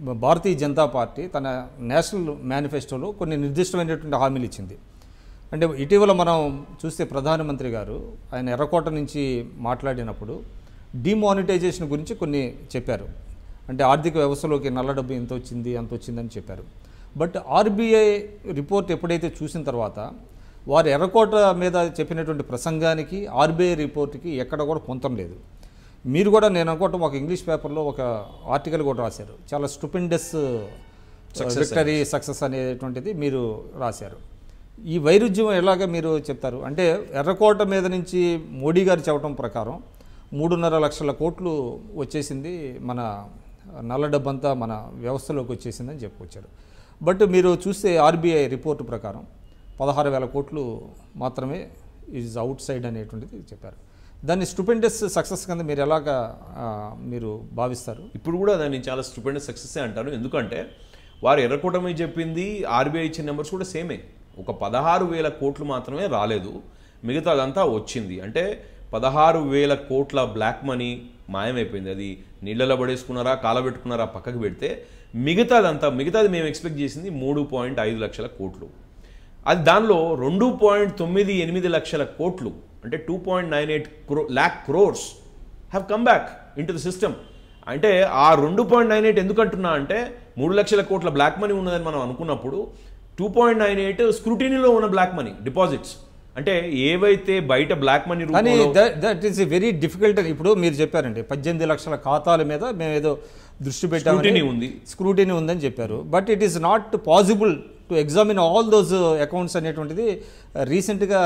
భారతీయ Janata party తన national మేనిఫెస్టోలో కొన్ని నిర్దిష్టమైనటువంటి హామీలు ఇచ్చింది అంటే ఇటీవల మనం చూస్తే ప్రధానమంత్రి గారు ఆయన ఎర్రకోట నుంచి మాట్లాడినప్పుడు డిమానిటైజేషన్ గురించి కొన్ని చెప్పారు అంటే ఆర్థిక వ్యవస్థలోకి నల్ల డబ్బు ఎంత వచ్చింది అంత వచ్చిందని చెప్పారు బట్ ఆర్బీఐ రిపోర్ట్ ఎప్పుడైతే చూసిన తర్వాత వారు ఎర్రకోట మీద చెప్పినటువంటి ప్రసంగానికి ఆర్బీఐ రిపోర్ట్కి ఎక్కడ కూడా పొంతం లేదు మీరు కూడా నేను అనుకోవటం ఒక ఇంగ్లీష్ పేపర్లో ఒక ఆర్టికల్ కూడా రాశారు చాలా స్టూపెండస్ విక్టరీ సక్సెస్ అనేటువంటిది మీరు రాశారు ఈ వైరుధ్యం ఎలాగ మీరు చెప్తారు అంటే ఎర్రకోట మీద నుంచి మోడీ గారు చెప్పడం ప్రకారం మూడున్నర లక్షల కోట్లు వచ్చేసింది మన నల్ల డబ్బంతా మన వ్యవస్థలోకి వచ్చేసిందని చెప్పుకొచ్చారు బట్ మీరు చూస్తే ఆర్బీఐ రిపోర్టు ప్రకారం పదహారు వేల కోట్లు మాత్రమే ఈజ్ అవుట్ సైడ్ అనేటువంటిది చెప్పారు దాన్ని స్టూపెండస్ సక్సెస్ కింద మీరు ఎలాగా ఆ, మీరు భావిస్తారు ఇప్పుడు కూడా దాన్ని చాలా స్టూపెండ్ సక్సెస్ అంటారు ఎందుకంటే వారు ఎర్రకోటమి చెప్పింది ఆర్బీఐ ఇచ్చిన నెంబర్స్ కూడా సేమే ఒక పదహారు వేల కోట్లు మాత్రమే రాలేదు మిగతా అదంతా వచ్చింది అంటే పదహారు వేల కోట్ల బ్లాక్ మనీ మాయమైపోయింది అది నీళ్ళలో పడేసుకున్నారా కాలబెట్టుకున్నారా పక్కకు పెడితే మిగతాదంతా మిగతాది మేము ఎక్స్పెక్ట్ చేసింది మూడు పాయింట్ ఐదు లక్షల కోట్లు అది దానిలో రెండు పాయింట్ తొమ్మిది ఎనిమిది లక్షల కోట్లు అంటే two point nine eight cro lakh crores have come back into the system అంటే ఆ రెండు పాయింట్ నైన్ ఎయిట్ ఎందుకు అంటున్నా అంటే మూడు లక్షల కోట్ల బ్లాక్ మనీ ఉన్నదని మనం అనుకున్నప్పుడు టూ పాయింట్ నైన్ ఎయిట్ స్క్రూటినీలో ఉన్న బ్లాక్ మనీ డిపాజిట్స్ అంటే ఏవైతే బయట బ్లాక్ మనీ కానీ రూపంలో దట్ ఈస్ వెరీ డిఫికల్ట్ అని ఇప్పుడు మీరు చెప్పారండి పద్దెనిమిది లక్షల ఖాతాల మీద మేము ఏదో దృష్టి పెట్టామని Scrutiny ఉంది. స్క్రూటినీ ఉందని చెప్పారు but it is not possible to examine all those accounts అనేటువంటిది రీసెంట్గా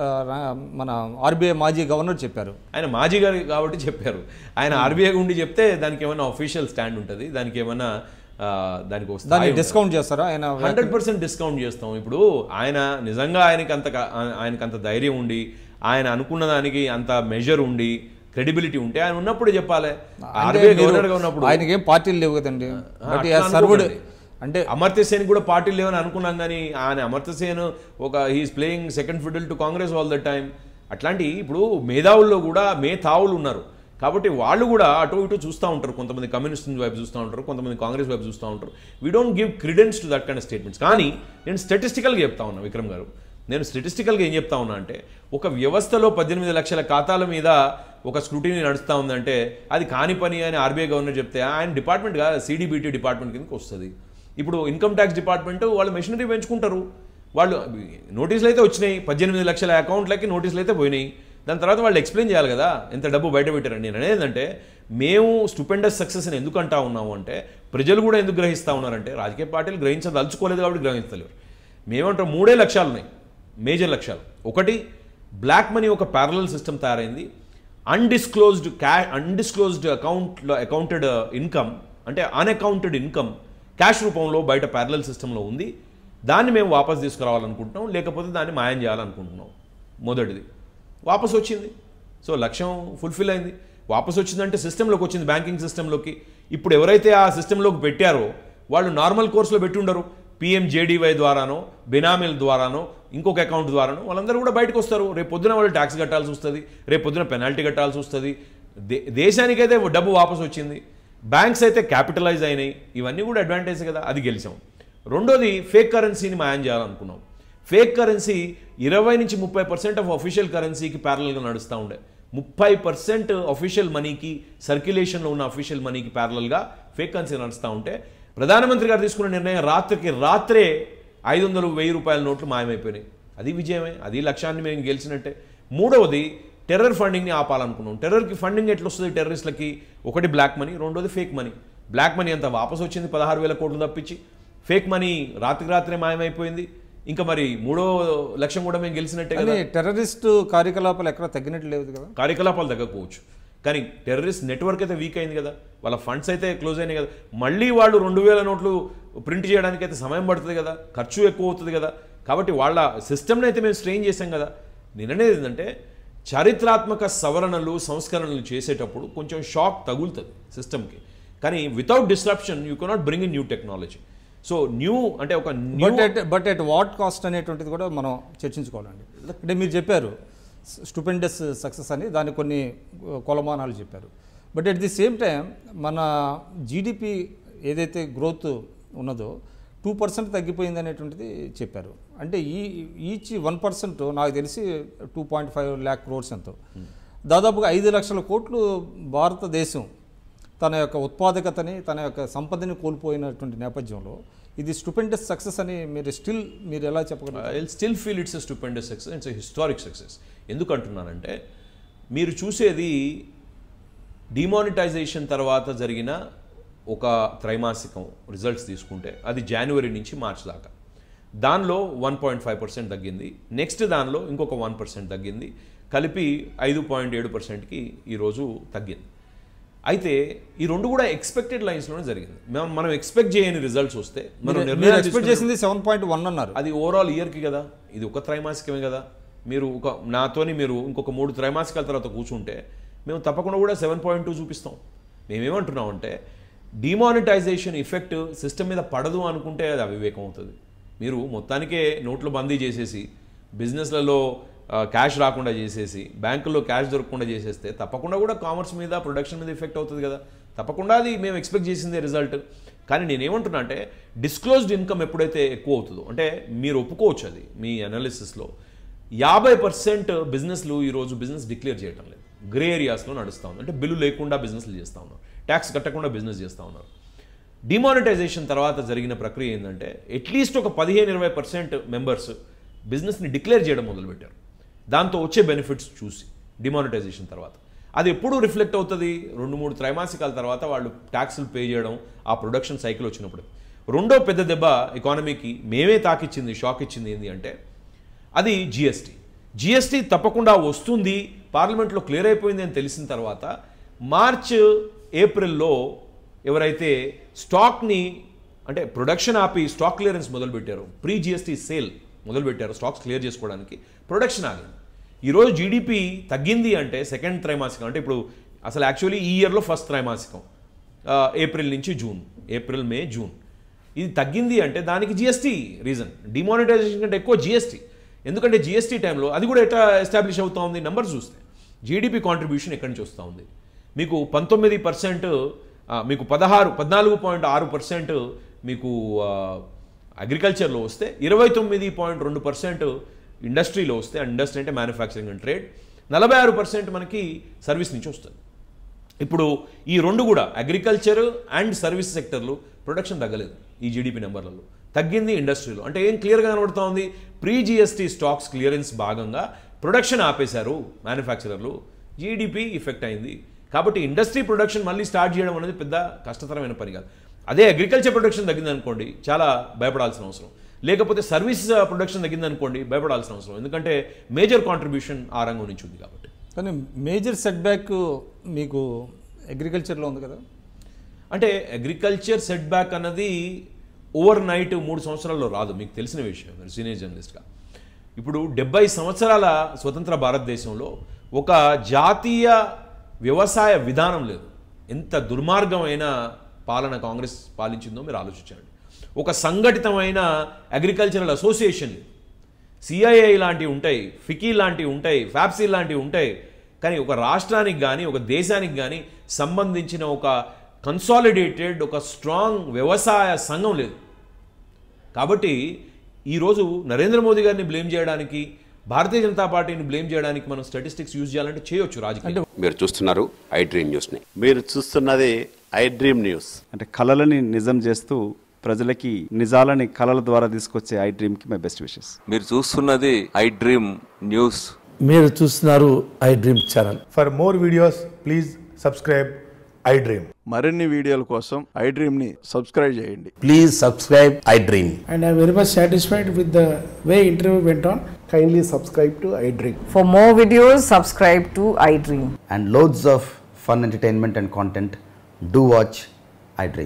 మన ఆర్బీఐ మాజీ గవర్నర్ చెప్పారు ఆయన మాజీ గారు కాబట్టి చెప్పారు ఆయన ఆర్బీఐ ఉండి చెప్తే దానికి ఏమైనా అఫీషియల్ స్టాండ్ ఉంటుంది దానికి ఏమైనా ఆ, దానికి ఒక స్థాయి దాన్ని ఉంటుంది. డిస్కౌంట్ చేస్తారా ఆయన హండ్రెడ్ పర్సెంట్ డిస్కౌంట్ చేస్తాం ఇప్పుడు ఆయన నిజంగా ఆయనకి అంత క- ఆయనకి అంత ధైర్యం ఉండి ఆయన అనుకున్న దానికి అంత మెజర్ ఉండి క్రెడిబిలిటీ ఉంటే ఆయన ఉన్నప్పుడు చెప్పాలి ఆర్బీఐ గవర్నర్ గా ఉన్నప్పుడు ఆయనకి ఏం పార్టీలు లేవు కదండి బట్ అట్లా సర్వుడ్ అనుకోకండి. అంటే అమర్త్య సేన్ కూడా పార్టీలు లేవని అనుకున్నాం కానీ ఆయన అమర్త్య సేన్ ఒక he is playing second fiddle to Congress all the time అట్లాంటి ఇప్పుడు మేధావుల్లో కూడా మేధావులు ఉన్నారు కాబట్టి వాళ్ళు కూడా అటు ఇటు చూస్తూ ఉంటారు కొంతమంది కమ్యూనిస్ట్ వైపు చూస్తూ ఉంటారు కొంతమంది కాంగ్రెస్ వైపు చూస్తూ ఉంటారు we don't give credence to that kind statements కానీ నేను స్టాటిస్టికల్గా చెప్తా ఉన్నా విక్రమ్ గారు నేను స్టాటిస్టికల్గా ఏం చెప్తా ఉన్నా అంటే ఒక వ్యవస్థలో పద్దెనిమిది లక్షల ఖాతాల మీద ఒక స్క్రూటినీ నడుస్తూ ఉందంటే అది కాని పని అని ఆర్బీఐ గవర్నర్ చెప్తే ఆయన డిపార్ట్మెంట్గా సిడిబిటీ డిపార్ట్మెంట్ కిందకి వస్తుంది ఇప్పుడు ఇన్కమ్ ట్యాక్స్ డిపార్ట్మెంట్ వాళ్ళు మెషినరీ పెంచుకుంటారు వాళ్ళు నోటీసులు అయితే వచ్చినాయి పద్దెనిమిది లక్షల అకౌంట్లకి నోటీసులు అయితే పోయినాయి దాని తర్వాత వాళ్ళు ఎక్స్ప్లెయిన్ చేయాలి కదా ఎంత డబ్బు బయట పెట్టారని నేను అనేది ఏంటంటే మేము స్టూపెండస్ సక్సెస్ అని ఎందుకు అంటా ఉన్నాము అంటే ప్రజలు కూడా ఎందుకు గ్రహిస్తూ ఉన్నారంటే రాజకీయ పార్టీలు గ్రహించదలుచుకోలేదు కాబట్టి గ్రహించలేరు మేమంటాం మూడే లక్ష్యాలు ఉన్నాయి మేజర్ లక్ష్యాలు ఒకటి బ్లాక్ మనీ ఒక ప్యారలల్ సిస్టమ్ తయారైంది అన్డిస్క్లోజ్డ్ క్యా అన్డిస్క్లోజ్డ్ అకౌంట్లో అకౌంటెడ్ ఇన్కమ్ అంటే అన్అకౌంటెడ్ ఇన్కమ్ క్యాష్ రూపంలో బయట ప్యారలల్ సిస్టంలో ఉంది దాన్ని మేము వాపస్ తీసుకురావాలనుకుంటున్నాం లేకపోతే దాన్ని మాయం చేయాలనుకుంటున్నాం మొదటిది వాపస్ వచ్చింది సో లక్ష్యం ఫుల్ఫిల్ అయింది వాపస్ వచ్చిందంటే సిస్టంలోకి వచ్చింది బ్యాంకింగ్ సిస్టంలోకి ఇప్పుడు ఎవరైతే ఆ సిస్టంలోకి పెట్టారో వాళ్ళు నార్మల్ కోర్సులో పెట్టి ఉండరు పిఎంజేడీవై ద్వారానో బినామీల ద్వారానో ఇంకొక అకౌంట్ ద్వారానో వాళ్ళందరూ కూడా బయటకు వస్తారు రేపు పొద్దున వాళ్ళు ట్యాక్స్ కట్టాల్సి వస్తుంది రేపు పొద్దున పెనాల్టీ కట్టాల్సి వస్తుంది దే దేశానికైతే డబ్బు వాపస్ వచ్చింది బ్యాంక్స్ అయితే క్యాపిటలైజ్ అయినాయి ఇవన్నీ కూడా అడ్వాంటేజ్ కదా అది గెలిచాం రెండోది ఫేక్ కరెన్సీని మాయం చేయాలనుకున్నాం ఫేక్ కరెన్సీ ఇరవై నుంచి ముప్పై పర్సెంట్ ఆఫ్ అఫీషియల్ కరెన్సీకి ప్యారలల్గా నడుస్తూ ఉండే ముప్పై పర్సెంట్ అఫీషియల్ మనీకి సర్క్యులేషన్లో ఉన్న అఫీషియల్ మనీకి ప్యారలల్గా ఫేక్ కరెన్సీ నడుస్తూ ఉంటే ప్రధానమంత్రి గారు తీసుకున్న నిర్ణయం రాత్రికి రాత్రే ఐదు వందలు వెయ్యి రూపాయల నోట్లు మాయమైపోయినాయి అది విజయమే అది లక్ష్యాన్ని మేము గెలిచినట్టే మూడవది టెర్రర్ ఫండింగ్ని ఆపాలనుకున్నాం టెర్రర్కి ఫండింగ్ ఎట్లా వస్తుంది టెర్రరిస్ట్లకి ఒకటి బ్లాక్ మనీ రెండోది ఫేక్ మనీ బ్లాక్ మనీ అంతా వాపస్ వచ్చింది పదహారు వేల కోట్లు తప్పించి ఫేక్ మనీ రాత్రికి రాత్రే మాయమైపోయింది ఇంకా మరి మూడో లక్ష్యం కూడా మేము గెలిచినట్టే కదా కానీ టెర్రరిస్ట్ కార్యకలాపాలు ఎక్కడ తగ్గినట్టు లేదు కదా కార్యకలాపాలు తగ్గకపోవచ్చు కానీ టెర్రరిస్ట్ నెట్వర్క్ అయితే వీక్ అయింది కదా వాళ్ళ ఫండ్స్ అయితే క్లోజ్ అయినాయి కదా మళ్ళీ వాళ్ళు రెండు వేల నోట్లు ప్రింట్ చేయడానికి అయితే సమయం పడుతుంది కదా ఖర్చు ఎక్కువ అవుతుంది కదా కాబట్టి వాళ్ళ సిస్టమ్ని అయితే మేము స్ట్రెయిన్ చేసాం కదా నేననేది ఏంటంటే చారిత్రాత్మక సవరణలు సంస్కరణలు చేసేటప్పుడు కొంచెం షాక్ తగులుతుంది సిస్టమ్కి కానీ without disruption you cannot bring in new technology so new అంటే ఒక new but at but at what cost అనేటువంటిది కూడా మనం చర్చించుకోవాలండి అంటే మీరు చెప్పారు స్టూపెండస్ సక్సెస్ అని దాని కొన్ని కొలమానాలు చెప్పారు but at the same time మన జీడిపి ఏదైతే గ్రోత్ ఉన్నదో టూ పర్సెంట్ తగ్గిపోయింది అనేటువంటిది చెప్పారు అంటే ఈ ఈచ్ వన్ పర్సెంట్ నాకు తెలిసి two point five lakh crores ఎంతో దాదాపుగా ఐదు లక్షల కోట్లు భారతదేశం తన యొక్క ఉత్పాదకతని తన యొక్క సంపదని కోల్పోయినటువంటి నేపథ్యంలో ఇది స్టూపెండస్ సక్సెస్ అని మీరు స్టిల్ మీరు ఎలా చెప్పగలరు I still feel it's a stupendous success it's a historic success ఎందుకు అంటున్నానంటే మీరు చూసేది డిమానిటైజేషన్ తర్వాత జరిగిన ఒక త్రైమాసికం రిజల్ట్స్ తీసుకుంటే అది జనవరి నుంచి మార్చ్ దాకా దానిలో వన్ పాయింట్ ఫైవ్ పర్సెంట్ తగ్గింది నెక్స్ట్ దానిలో ఇంకొక వన్ పర్సెంట్ తగ్గింది కలిపి ఐదు పాయింట్ ఏడు పర్సెంట్కి ఈరోజు తగ్గింది అయితే ఈ రెండు కూడా ఎక్స్పెక్టెడ్ లైన్స్లోనే జరిగింది మనం మనం ఎక్స్పెక్ట్ చేయని రిజల్ట్స్ వస్తే మనం మీరు నిర్ణయం ఎక్స్పెక్ట్ తీసుకునే- చేసింది సెవెన్ పాయింట్ వన్ అన్నారు అది ఓవరాల్ ఇయర్కి కదా ఇది ఒక త్రైమాసికమే కదా మీరు ఒక నాతోని మీరు ఇంకొక మూడు త్రైమాసికాల తర్వాత కూర్చుంటే మేము తప్పకుండా కూడా సెవెన్ పాయింట్ టూ చూపిస్తాం మేమేమంటున్నామంటే డిమానిటైజేషన్ ఇఫెక్ట్ సిస్టమ్ మీద పడదు అనుకుంటే అది అవివేకం అవుతుంది మీరు మొత్తానికే నోట్లు బందీ చేసేసి బిజినెస్లలో క్యాష్ రాకుండా చేసేసి బ్యాంకుల్లో క్యాష్ దొరకకుండా చేసేస్తే తప్పకుండా కూడా కామర్స్ మీద ప్రొడక్షన్ మీద ఎఫెక్ట్ అవుతుంది కదా తప్పకుండా అది మేము ఎక్స్పెక్ట్ చేసిందే రిజల్ట్ కానీ నేనేమంటున్నా అంటే డిస్క్లోజ్డ్ ఇన్కమ్ ఎప్పుడైతే ఎక్కువ అవుతుందో అంటే మీరు ఒప్పుకోవచ్చు అది మీ అనాలిసిస్లో యాభై పర్సెంట్ బిజినెస్లు ఈరోజు బిజినెస్ డిక్లేర్ చేయడం లేదు గ్రే ఏరియాస్లో నడుస్తూ ఉంది అంటే బిల్లు లేకుండా బిజినెస్లు చేస్తూ ఉన్నారు ట్యాక్స్ కట్టకుండా బిజినెస్ చేస్తూ ఉన్నారు డిమానిటైజేషన్ తర్వాత జరిగిన ప్రక్రియ ఏంటంటే అట్లీస్ట్ ఒక పదిహేను ఇరవై పర్సెంట్ మెంబర్స్ బిజినెస్ని డిక్లేర్ చేయడం మొదలుపెట్టారు దాంతో వచ్చే బెనిఫిట్స్ చూసి డిమానిటైజేషన్ తర్వాత అది ఎప్పుడు రిఫ్లెక్ట్ అవుతుంది రెండు మూడు త్రైమాసికాల తర్వాత వాళ్ళు ట్యాక్సులు పే చేయడం ఆ ప్రొడక్షన్ సైకిల్ వచ్చినప్పుడు రెండో పెద్ద దెబ్బ ఎకానమీకి మేమే తాకిచ్చింది షాక్ ఇచ్చింది ఏంటి అంటే అది జిఎస్టీ జిఎస్టీ తప్పకుండా వస్తుంది పార్లమెంట్లో క్లియర్ అయిపోయింది అని తెలిసిన తర్వాత మార్చ్ ఏప్రిల్లో ఎవరైతే స్టాక్ని అంటే ప్రొడక్షన్ ఆపి స్టాక్ క్లియరెన్స్ మొదలుపెట్టారో ప్రీ జిఎస్టీ సేల్ మొదలుపెట్టారు స్టాక్స్ క్లియర్ చేసుకోవడానికి ప్రొడక్షన్ ఆగింది ఈరోజు జీడిపి తగ్గింది అంటే సెకండ్ త్రైమాసికం అంటే ఇప్పుడు అసలు యాక్చువల్లీ ఈ ఇయర్లో ఫస్ట్ త్రైమాసికం ఆ, ఏప్రిల్ నుంచి జూన్ ఏప్రిల్ మే జూన్ ఇది తగ్గింది అంటే దానికి జిఎస్టీ రీజన్ డిమానిటైజేషన్ కంటే ఎక్కువ జిఎస్టీ ఎందుకంటే జిఎస్టీ టైంలో అది కూడా ఎట్లా ఎస్టాబ్లిష్ అవుతా ఉంది నెంబర్స్ చూస్తే జీడిపి కాంట్రిబ్యూషన్ ఎక్కడి నుంచి వస్తూ ఉంది మీకు పంతొమ్మిది పర్సెంట్ మీకు పదహారు పద్నాలుగు పాయింట్ ఆరు పర్సెంట్ మీకు అగ్రికల్చర్లో వస్తే ఇరవై తొమ్మిది పాయింట్ రెండు పర్సెంట్ ఇండస్ట్రీలో వస్తే ఇండస్ట్రీ అంటే మ్యానుఫ్యాక్చరింగ్ అండ్ ట్రేడ్ నలభై ఆరు పర్సెంట్ మనకి సర్వీస్ నుంచి వస్తుంది ఇప్పుడు ఈ రెండు కూడా అగ్రికల్చర్ అండ్ సర్వీస్ సెక్టర్లు ప్రొడక్షన్ తగ్గలేదు ఈ జీడిపి నెంబర్లలో తగ్గింది ఇండస్ట్రీలో అంటే ఏం క్లియర్గా కనబడుతూ ఉంది ప్రీ జిఎస్టీ స్టాక్స్ క్లియరెన్స్ భాగంగా ప్రొడక్షన్ ఆపేశారు మ్యానుఫ్యాక్చరర్లు జీడిపి ఇఫెక్ట్ అయింది కాబట్టి ఇండస్ట్రీ ప్రొడక్షన్ మళ్ళీ స్టార్ట్ చేయడం అనేది పెద్ద కష్టతరమైన పని కాదు అదే అగ్రికల్చర్ ప్రొడక్షన్ తగ్గింది అనుకోండి చాలా భయపడాల్సిన అవసరం లేకపోతే సర్వీస్ ప్రొడక్షన్ తగ్గింది అనుకోండి భయపడాల్సిన అవసరం ఎందుకంటే మేజర్ కాంట్రిబ్యూషన్ ఆ రంగం నుంచి ఉంది కాబట్టి కానీ మేజర్ సెట్ బ్యాక్ మీకు అగ్రికల్చర్లో ఉంది కదా అంటే అగ్రికల్చర్ సెట్ బ్యాక్ అన్నది ఓవర్ నైట్ మూడు సంవత్సరాల్లో రాదు మీకు తెలిసిన విషయం మీరు సీనియర్ జర్నలిస్ట్గా ఇప్పుడు డెబ్బై సంవత్సరాల స్వతంత్ర భారతదేశంలో ఒక జాతీయ వ్యవసాయ విధానం లేదు ఎంత దుర్మార్గమైన పాలన కాంగ్రెస్ పాలించిందో మీరు ఆలోచించండి ఒక సంఘటితమైన అగ్రికల్చరల్ అసోసియేషన్ లేదు సిఐఐ లాంటివి ఉంటాయి ఫికీ లాంటివి ఉంటాయి ఫ్యాప్సీ లాంటివి ఉంటాయి కానీ ఒక రాష్ట్రానికి కానీ ఒక దేశానికి కానీ సంబంధించిన ఒక కన్సాలిడేటెడ్ ఒక స్ట్రాంగ్ వ్యవసాయ సంఘం లేదు కాబట్టి ఈరోజు నరేంద్ర మోదీ గారిని బ్లేమ్ చేయడానికి భారతీయ జనతా పార్టీని బ్లేమ్ చేయడానికి మనం స్టాటిస్టిక్స్ యూజ్ చేయాలంటే చేయొచ్చు రాజకీయం మీరు చూస్తున్నారు ఐ డ్రీమ్ న్యూస్ని మీరు చూస్తున్నది ఐ డ్రీమ్ న్యూస్ అంటే కళలని నిజం చేస్తూ ప్రజలకి నిజాలని కళల ద్వారా తీసుకొచ్చే ఐ డ్రీమ్కి మై బెస్ట్ విషెస్ మీరు చూస్తున్నది ఐ డ్రీమ్ న్యూస్ మీరు చూస్తున్నారు iDream channel For more videos, please subscribe iDream. మరిన్ని వీడియోల కోసం ఐ డ్రీమ్ని సబ్స్క్రైబ్ చేయండి please subscribe iDream and I'm very much satisfied with the way interview went on. Kindly subscribe to iDream. For more videos, subscribe to iDream. and loads of fun entertainment and content, do watch iDream.